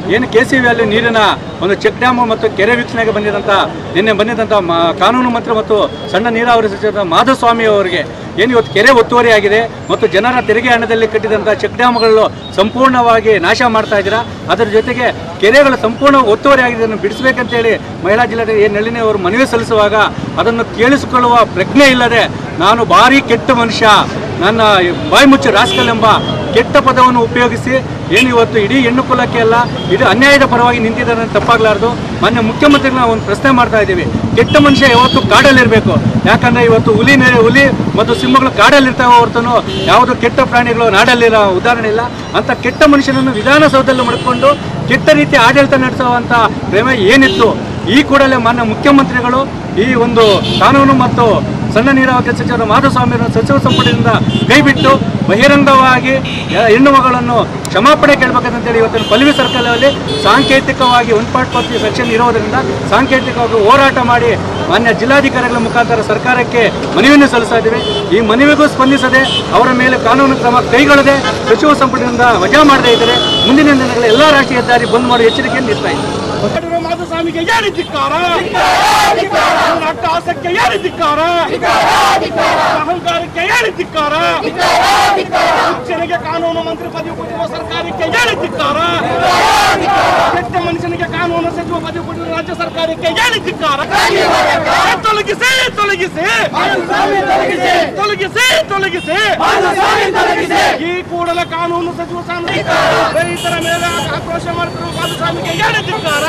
ಏನು K C valley ನೀರಿನ ಒಂದು ಚೆಕ್ ಡ್ಯಾಮ್ ಮತ್ತು ಕೆರೆ ವೀಕ್ಷಣೆಗೆ ಬಂದಿದ್ದಂಥ ನಿನ್ನೆ ಬಂದಿದ್ದಂಥ ಮಾ ಕಾನೂನು ಮಂತ್ರಿ ಮತ್ತು ಸಣ್ಣ ನೀರಾವರಿ ಸಚಿವ ಮಾಧುಸ್ವಾಮಿ ಅವರಿಗೆ ಏನು ಇವತ್ತು ಕೆರೆ ಒತ್ತುವರಿ ಆಗಿದೆ ಮತ್ತು ಜನರ ತೆರಿಗೆ ಹಣದಲ್ಲಿ ಕಟ್ಟಿದಂಥ ಚೆಕ್ ಡ್ಯಾಮ್ಗಳು ಸಂಪೂರ್ಣವಾಗಿ ನಾಶ ಮಾಡ್ತಾ ಇದ್ದೀರಾ ಅದರ ಜೊತೆಗೆ ಕೆರೆಗಳು ಸಂಪೂರ್ಣ ಒತ್ತುವರಿ ಆಗಿದೆ ಅದನ್ನು ಬಿಡಿಸ್ಬೇಕಂತೇಳಿ ಮಹಿಳಾ ಜಿಲ್ಲಾಧಿಕಾರಿ ಎ ನಳಿನಿ ಅವರು ಮನವಿ ಸಲ್ಲಿಸುವಾಗ ಅದನ್ನು ಕೇಳಿಸಿಕೊಳ್ಳುವ ಪ್ರಜ್ಞೆ ಇಲ್ಲದೆ ನಾನು ಭಾರಿ ಕೆಟ್ಟ ಮನುಷ್ಯ ನನ್ನ ಬಾಯಿ ಮುಚ್ಚು ರಾಸ್ಕಲ್ ಎಂಬ ಕೆಟ್ಟ ಪದವನ್ನು ಉಪಯೋಗಿಸಿ ಏನು ಇವತ್ತು ಇಡೀ ಹೆಣ್ಣು ಕುಲಕ್ಕೆ ಅಲ್ಲ ಇಡೀ ಅನ್ಯಾಯದ ಪರವಾಗಿ ನಿಂತಿದ್ದಾರೆ ಅಂತ ತಪ್ಪಾಗಲಾರ್ದು ಮಾನ್ಯ ಮುಖ್ಯಮಂತ್ರಿಗಳನ್ನ ಒಂದು ಪ್ರಶ್ನೆ ಮಾಡ್ತಾ ಇದ್ದೀವಿ ಕೆಟ್ಟ ಮನುಷ್ಯ ಯಾವತ್ತು ಕಾಡಲ್ಲಿರಬೇಕು ಯಾಕಂದ್ರೆ ಇವತ್ತು ಹುಲಿ ನೆ- ಹುಲಿ ಮತ್ತು ಸಿಂಹಗಳು ಕಾಡಲ್ಲಿರ್ತಾವೆ ಹೊರತನು ಯಾವುದು ಕೆಟ್ಟ ಪ್ರಾಣಿಗಳು ನಾಡಲ್ಲಿರೋ ಉದಾಹರಣೆ ಇಲ್ಲ ಅಂತ ಕೆಟ್ಟ ಮನುಷ್ಯನನ್ನು ವಿಧಾನಸೌಧದಲ್ಲಿ ಮಡ್ಕೊಂಡು ಕೆಟ್ಟ ರೀತಿ ಆಡಳಿತ ನಡೆಸುವಂಥ ಕ್ರಮ ಏನಿತ್ತು ಈ ಕೂಡಲೇ ಮಾನ್ಯ ಮುಖ್ಯಮಂತ್ರಿಗಳು ಈ ಒಂದು ಕಾನೂನು ಮತ್ತು ಸಣ್ಣ ನೀರಾವರಿ ಸಚಿವರು ಮಾಧುಸ್ವಾಮಿಯವರನ್ನು ಸಚಿವ ಸಂಪುಟದಿಂದ ಕೈಬಿಟ್ಟು ಬಹಿರಂಗವಾಗಿ ಯ- ಹೆಣ್ಣು ಮಗಳನ್ನು ಕ್ಷಮಾಪಣೆ ಕೇಳಬೇಕಂತೇಳಿ ಇವತ್ತಿನ ಪಲ್ವಿ ಸರ್ಕಲಲ್ಲಿ ಸಾಂಕೇತಿಕವಾಗಿ ಒನ್ ಪಾಯಿಂಟ್ ಫೋರ್ಟಿ ಸೆಕ್ಷನ್ ಇರೋದರಿಂದ ಸಾಂಕೇತಿಕವಾಗಿ ಹೋರಾಟ ಮಾಡಿ ಮಾನ್ಯ ಜಿಲ್ಲಾಧಿಕಾರಿಗಳ ಮುಖಾಂತರ ಸರ್ಕಾರಕ್ಕೆ ಮನವಿಯನ್ನು ಸಲ್ಲಿಸ್ತಾ ಇದ್ದೀವಿ ಈ ಮನವಿಗೂ ಸ್ಪಂದಿಸದೆ ಅವರ ಮೇಲೆ ಕಾನೂನು ಕ್ರಮ ಕೈಗೊಳ್ಳದೆ ಸಚಿವ ಸಂಪುಟದಿಂದ ವಜಾ ಮಾಡದೇ ಇದ್ದರೆ ಮುಂದಿನ ದಿನಗಳ ಎಲ್ಲ ರಾಷ್ಟ್ರೀಯ ಹೆದ್ದಾರಿ ಬಂದ್ ಮಾಡುವ ಎಚ್ಚರಿಕೆಯನ್ನು ನೀಡ್ತಾ ಇದ್ದೀವಿ ಮಾಡಿರೋ ಮಾಧುಸ್ವಾಮಿಗೆ ಏನು ಧಿಕ್ಕಾರ ನನ್ನ ಅಟ್ಟಹಾಸಕ್ಕೆ ಏನು ಧಿಕ್ಕಾರ ಅಹಂಕಾರಕ್ಕೆ ಏನು ಧಿಕ್ಕಾರ ಹುಚ್ಚನಿಗೆ ಕಾನೂನು ಮಂತ್ರಿ ಪದವಿ ಕೊಟ್ಟಿರುವ ಸರ್ಕಾರಕ್ಕೆ ಏನು ಧಿಕ್ಕಾರ ಕೆಟ್ಟ ಮನುಷ್ಯನಿಗೆ ಕಾನೂನು ಸಚಿವ ಪದವಿ ಕೊಟ್ಟಿರುವ ರಾಜ್ಯ ಸರ್ಕಾರಕ್ಕೆ ಏನು ಧಿಕ್ಕಾರ ತೊಲಗಿಸಿ ತೊಲಗಿಸಿ ತೊಲಗಿಸಿ ತೊಲಗಿಸಿ ಈ ಕೂಡಲೇ ಕಾನೂನು ಸಚಿವ ಸ್ಥಾನ ರೈತರ ಮೇಲೆ ಆಕ್ರೋಶ ಮಾಡ್ತಿರುವ ಮಾಧುಸ್ವಾಮಿಗೆ ಏನು ಧಿಕ್ಕಾರ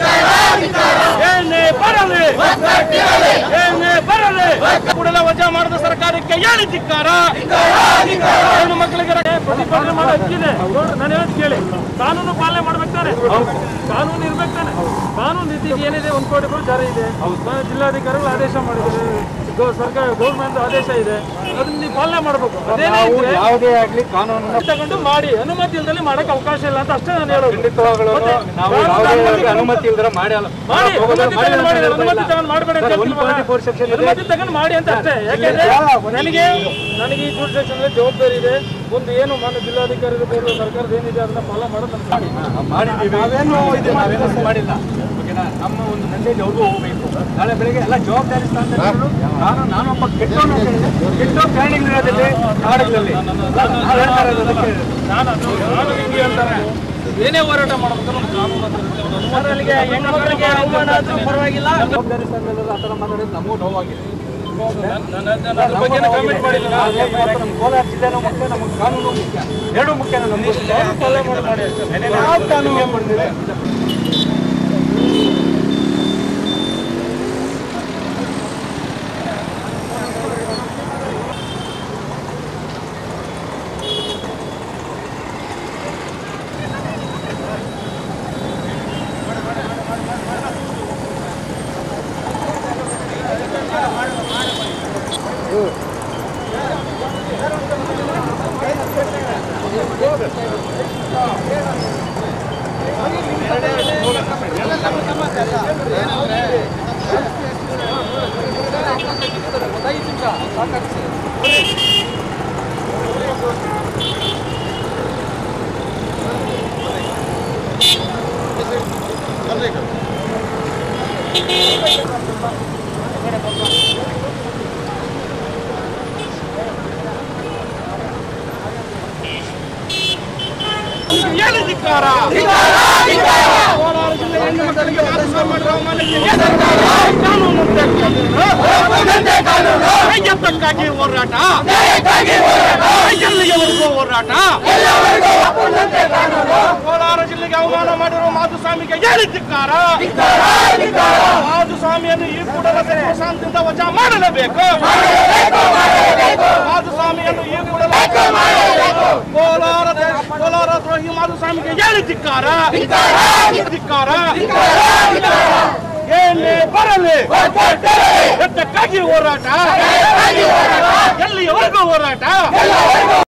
ಏನೇ ಬರಲಿ ಏನೇ ಬರಲಿ ಕೂಡಲೇ ವಜಾ ಮಾಡಿದ ಸರ್ಕಾರಕ್ಕೆ ಏನು ಧಿಕ್ಕಾರ ಹೆಣ್ಣು ಮಕ್ಕಳಿಗೆ ರ- ಪ್ರತಿಭಟನೆ ಮಾಡೋ ಹಕ್ಕಿದೆ ನೋಡ್ರಿ ನಾನು ಹೇಳೋದು ಕೇಳಿ ಕಾನೂನು ಪಾಲನೆ ಮಾಡ್ಬೇಕು ತಾನೆ ಕಾನೂನು ಇರ್ಬೇಕು ತಾನೆ ಕಾನೂನು ರೀತಿಗೆ ಏನಿದೆ ಒಂದು ಕೋಟಿ ರೂಪಾಯಿ ಜಾರಿ ಇದೆ ನಾನು ಜಿಲ್ಲಾಧಿಕಾರಿಗಳು ಆದೇಶ ಮಾಡಿದ್ದಾರೆ ಗೌ- ಸರ್ಕಾರ ಗೌರ್ಮೆಂಟ್ ಆದೇಶ ಇದೆ ಅದನ್ನ ನೀವು ಪಾಲನೆ ಮಾಡಬೇಕು ಅದೇನೇ ನಾವು ಇದ್ರೆ ಯಾವುದೇ ಆಗಲಿ ಕಾನೂನನ್ನು ತಗೊಂಡು ಮಾಡಿ ಅನುಮತಿ ಇಲ್ದಲ್ಲಿ ಮಾಡಕ್ಕೆ ಅವಕಾಶ ಇಲ್ಲ ಅಂತ ಅಷ್ಟೇ ನಾನು ಹೇಳೋದು ಖಂಡಿತವಾಗ್ಲೂ ಮತ್ತೆ ನಾವು ಕಾನೂನು ಯಾವುದೇ ಅನುಮತಿ ಆಗಲಿ ಅನುಮತಿ ಇಲ್ದಿರ ಮಾಡಿ ಅಲ್ಲ ಮಾಡಿ ನಾವು ಅನುಮತಿ ಮಾಡಿ ತಗೊಂಡು ಮಾಡಿ ಅಂತ ಅನುಮತಿ ಇಲ್ಲ. ತಗೊಂಡು ಮಾಡಬೇಡ ಅಂತ ಸರ್, ಹೇಳ್ತೀನಿ 144 section ಇದೆ. ಅನುಮತಿ ತಗೊಂಡು ಮಾಡಿ ಅಂತ ಅಷ್ಟೇ ಯಾಕೆಂದ್ರೆ ನನಗೆ ನನಗೆ ಈ ಜೂಡ್ ಸೆಕ್ಷನ್ ಜವಾಬ್ದಾರಿ ಇದೆ ಒಂದು ಏನು ಮಾನ್ಯ ಜಿಲ್ಲಾಧಿಕಾರಿ ಇರ್ಬೋದು ಸರ್ಕಾರದ ಏನಿದೆ ಅದನ್ನ ಫಾಲೋ ಮಾಡೋದು ನಮ್ಮ ಮಾಡಿ ನಾವು ಮಾಡಿದ್ದೀವಿ ನಾವೇನು ಇದು ನಾವೇನು ಮಾಡಿಲ್ಲ ಓಕೆನಾ ನಮ್ಮ ಒಂದು ಮೆಸೇಜ್ ಅವ್ರಿಗೂ ಹೋಗಬೇಕು ನಾಳೆ ಬೆಳಿಗ್ಗೆ ಎಲ್ಲ ಜವಾಬ್ದಾರಿ ಸ್ಥಾನದಲ್ಲಿ ನಾನು ನಾನೊಬ್ಬ ಕೆಟ್ಟವನು ಅಂತ ಹೇಳಿದೆ. ಕೆಟ್ಟ ಪ್ರಾಣಿಗಳಿರೋದಿಲ್ಲ ನಾಡುಗಳಲ್ಲಿ ನಾವು ಹೇಳ್ತಾ ಇರೋದು ಅದಕ್ಕೆ ನಾನು ಅದು- ನಾನು ಹಿಂಗೆ ಹೇಳ್ತಾರೆ ಏನೇ ಹೋರಾಟ ಮಾಡಬೇಕು ನಮ್ಮ ಕಾನೂನು ಅಂತ ಇರುತ್ತೆ. ಒಂದು ಅನುಮತಿ ಹೆಣ್ಮಕ್ಳಿಗೆ ಅವಮಾನ ಆದ್ರೂ ಪರವಾಗಿಲ್ಲ ಜವಾಬ್ದಾರಿ ಸ್ಥಾನದಲ್ಲಿ ಆ ಥರ ಮಾತಾಡೋದು ನಮಗೂ ನೋವಾಗಿದೆ ನಾನು- ನಾನು ನಾನು ಅದ್ರ ಬಗ್ಗೆ ಕಾಮೆಂಟ್ ಮಾಡಿಲ್ಲ ನಮ್ಮ ಕೋಲಾರ ಜಿಲ್ಲೆನೂ ಮುಖ್ಯ ನಮಗೆ ಕಾನೂನು ಮುಖ್ಯ ಎರಡೂ ಮುಖ್ಯ ನಮಗೆ ಫಾಲೋ ಮಾಡಿ ಮಾಡಿ ಅಷ್ಟೇ ಯಾವ ಕಾನೂನು ಮಾಡಿದ್ರೆ ಏನು ಧಿಕ್ಕಾರ ಕೋಲಾರ ಜಿಲ್ಲೆ ಹೆಣ್ಣು ಮಕ್ಕಳಿಗೆ ಮಾಧುಸ್ವಾಮಿ ಮಾಡಿರೋ ಅವಮಾನಕ್ಕೆ ಏನು ಕಾನೂನು ಅಯ್ಯಪ್ಪಕ್ಕಾಗಿ ಹೋರಾಟ ಎಲ್ಲಿಯವರೆಗೂ ಹೋರಾಟ ಕೋಲಾರ ಜಿಲ್ಲೆಗೆ ಅವಮಾನ ಮಾಡಿರೋ ಮಾಧುಸ್ವಾಮಿಗೆ ಏನು ಧಿಕ್ಕಾರ ಮಾಧುಸ್ವಾಮಿಯನ್ನು ಈ ಕೂಡಲೇ ಸಚಿವ ಸ್ಥಾನದಿಂದ ವಜಾ ಮಾಡಲೇಬೇಕು ಮಾಧುಸ್ವಾಮಿಯನ್ನು ಈ ಕೂಡಲೇ ಕೋಲಾರ ದೇಶ- ಕೋಲಾರ ದ್ರೋಹಿ ಮಾಧುಸ್ವಾಮಿಗೆ ಏನು ಧಿಕ್ಕಾರ ಧಿಕ್ಕಾರ ಏನೇ ಬರಲಿ ಎದ್ದಕ್ಕಾಗಿ ಹೋರಾಟ ಎಲ್ಲಿಯವರೆಗೂ ಹೋರಾಟ